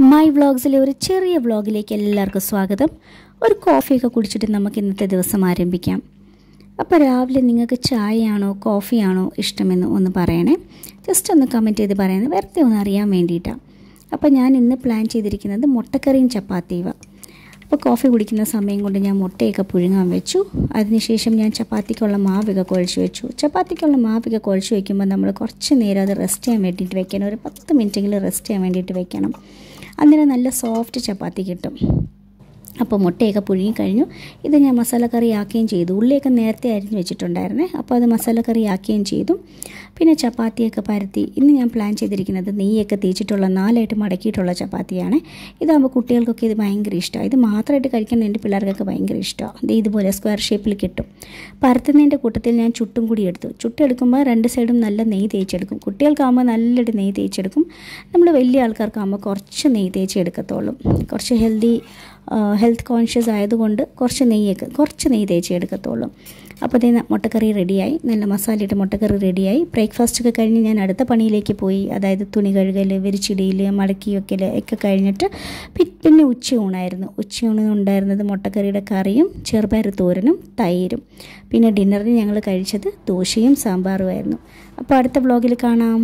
my വ്ളോഗ്സിലെ ഒരു ചെറിയ വ്ളോഗിലേക്ക് എല്ലാവർക്കും സ്വാഗതം ഒരു കോഫിയൊക്കെ കുടിച്ചിട്ട് നമുക്ക് ഇന്നത്തെ ദിവസം ആരംഭിക്കാം അപ്പോൾ രാവിലെ നിങ്ങൾക്ക് ചായയാണോ കോഫിയാണോ ഇഷ്ടമെന്ന് ഒന്ന് പറയണേ ജസ്റ്റ് ഒന്ന് കമൻറ്റ് ചെയ്ത് പറയുന്നത് വെറുതെ ഒന്ന് അറിയാൻ വേണ്ടിയിട്ടാണ് അപ്പോൾ ഞാൻ ഇന്ന് പ്ലാൻ ചെയ്തിരിക്കുന്നത് മുട്ടക്കറിയും ചപ്പാത്തിയുവ അപ്പോൾ കോഫി കുടിക്കുന്ന സമയം കൊണ്ട് ഞാൻ മുട്ടയൊക്കെ പുഴുങ്ങാൻ വെച്ചു അതിനുശേഷം ഞാൻ ചപ്പാത്തിക്കുള്ള മാവൊക്കെ കുഴച്ച് വെച്ചു ചപ്പാത്തിക്കുള്ള മാവൊക്കെ കുഴച്ച് വെക്കുമ്പോൾ നമ്മൾ കുറച്ച് നേരം അത് റെസ്റ്റ് ചെയ്യാൻ വേണ്ടിയിട്ട് വെക്കണം ഒരു പത്ത് മിനിറ്റെങ്കിലും റെസ്റ്റ് ചെയ്യാൻ വേണ്ടിയിട്ട് വെക്കണം അന്നേരം നല്ല സോഫ്റ്റ് ചപ്പാത്തി കിട്ടും അപ്പോൾ മുട്ടയൊക്കെ പുഴുങ്ങി കഴിഞ്ഞു ഇത് ഞാൻ മസാലക്കറി ആക്കുകയും ചെയ്തു ഉള്ളിയൊക്കെ നേരത്തെ അരിഞ്ഞ് വെച്ചിട്ടുണ്ടായിരുന്നേ അപ്പോൾ അത് മസാലക്കറി ആക്കുകയും ചെയ്തു പിന്നെ ചപ്പാത്തിയൊക്കെ പരത്തി ഇന്ന് ഞാൻ പ്ലാൻ ചെയ്തിരിക്കുന്നത് നെയ്യൊക്കെ തേച്ചിട്ടുള്ള നാലായിട്ട് മടക്കിയിട്ടുള്ള ചപ്പാത്തിയാണ് ഇതാകുമ്പോൾ കുട്ടികൾക്കൊക്കെ ഇത് ഭയങ്കര ഇഷ്ടമാണ് ഇത് മാത്രമായിട്ട് കഴിക്കാൻ എൻ്റെ പിള്ളേർക്കൊക്കെ ഭയങ്കര ഇഷ്ടമാണ് ഇത് ഇതുപോലെ സ്ക്വയർ ഷേപ്പിൽ കിട്ടും പരത്തുന്നതിൻ്റെ കൂട്ടത്തിൽ ഞാൻ ചുട്ടും കൂടി എടുത്തു ചുട്ടെടുക്കുമ്പോൾ രണ്ട് സൈഡും നല്ല നെയ്യ് തേച്ചെടുക്കും കുട്ടികൾക്കാകുമ്പോൾ നല്ലൊരു നെയ്യ് തേച്ചെടുക്കും നമ്മൾ വലിയ ആൾക്കാർക്കാകുമ്പോൾ കുറച്ച് നെയ്യ് തേച്ചെടുക്കത്തുള്ളൂ കുറച്ച് ഹെൽത്തി ഹെൽത്ത് കോൺഷ്യസ് ആയതുകൊണ്ട് കുറച്ച് നെയ്യൊക്കെ കുറച്ച് നെയ്യ് തേച്ച് എടുക്കത്തുള്ളൂ അപ്പോൾ അതേ മുട്ടക്കറി റെഡിയായി നല്ല മസാലയിട്ട് മുട്ടക്കറി റെഡിയായി ബ്രേക്ക്ഫാസ്റ്റ് ഒക്കെ കഴിഞ്ഞ് ഞാൻ അടുത്ത പണിയിലേക്ക് പോയി അതായത് തുണി കഴുകൽ വിരിച്ചിടിയിൽ മടക്കി വെക്കൽ ഒക്കെ കഴിഞ്ഞിട്ട് പിന്നെ ഉച്ചയൂണായിരുന്നു ഉച്ചയൂണിന് ഉണ്ടായിരുന്നത് മുട്ടക്കറിയുടെ കറിയും ചെറുപയർ തോരനും തൈരും പിന്നെ ഡിന്നറിന് ഞങ്ങൾ കഴിച്ചത് ദോശയും സാമ്പാറുമായിരുന്നു അപ്പോൾ അടുത്ത വ്ളോഗിൽ കാണാം